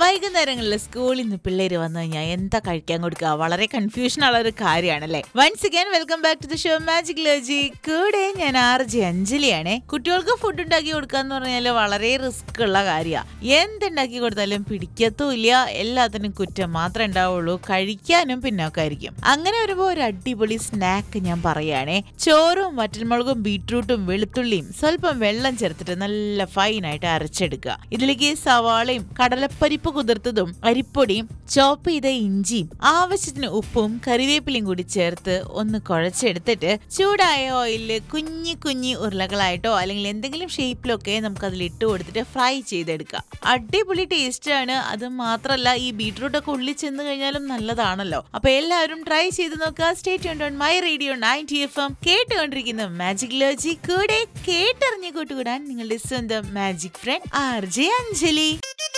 വൈകുന്നേരങ്ങളിൽ സ്കൂളിൽ നിന്ന് പിള്ളേര് വന്നു കഴിഞ്ഞാൽ എന്താ കഴിക്കാൻ കൊടുക്കുക വളരെ കൺഫ്യൂഷൻ ഉള്ള ഒരു കാര്യമാണല്ലേ once again welcome back to the show magic ലോജി കൂടെ ഞാൻ ആർ ജെ അഞ്ജലിയാണേ കുട്ടികൾക്ക് ഫുഡ് ഉണ്ടാക്കി കൊടുക്കുക എന്ന് പറഞ്ഞാൽ വളരെ റിസ്ക് ഉള്ള കാര്യമാണ് എന്തുണ്ടാക്കി കൊടുത്താലും പിടിക്കത്തുമില്ല എല്ലാത്തിനും കുറ്റം മാത്രമേ ഉണ്ടാവുള്ളൂ കഴിക്കാനും പിന്നോക്കായിരിക്കും അങ്ങനെ വരുമ്പോൾ ഒരു അടിപൊളി സ്നാക്ക് ഞാൻ പറയുകയാണേ ചോറും വറ്റൽമുളകും ബീട്രൂട്ടും വെളുത്തുള്ളിയും സ്വല്പം വെള്ളം ചേർത്തിട്ട് നല്ല ഫൈനായിട്ട് അരച്ചെടുക്കുക ഇതിലേക്ക് സവാളയും കടലപ്പരിപ്പ് കുതിർത്തതും അരിപ്പൊടിയും ചോപ്പ് ചെയ്ത ഇഞ്ചിയും ആവശ്യത്തിന് ഉപ്പും കറിവേപ്പിലയും കൂടി ചേർത്ത് ഒന്ന് കുഴച്ചെടുത്തിട്ട് ചൂടായ ഓയിലിൽ കുഞ്ഞി കുഞ്ഞി ഉരുളകളായിട്ടോ അല്ലെങ്കിൽ എന്തെങ്കിലും ഷേപ്പിലൊക്കെ നമുക്ക് അതിൽ ഇട്ട് കൊടുത്തിട്ട് ഫ്രൈ ചെയ്തെടുക്കാം അടിപൊളി ടേസ്റ്റ് ആണ് അത് മാത്രമല്ല ഈ ബീട്രൂട്ട് ഒക്കെ ഉള്ളിൽ ചെന്ന് കഴിഞ്ഞാലും നല്ലതാണല്ലോ അപ്പൊ എല്ലാവരും ട്രൈ ചെയ്ത് നോക്കുക state on my radio ninety F M കേട്ടുകൊണ്ടിരിക്കുന്ന മാജിക് ലോജി കൂടെ കേട്ടറിഞ്ഞ് കൂട്ടുകൂടാൻ നിങ്ങളുടെ സ്വന്തം magic friend R J Anjali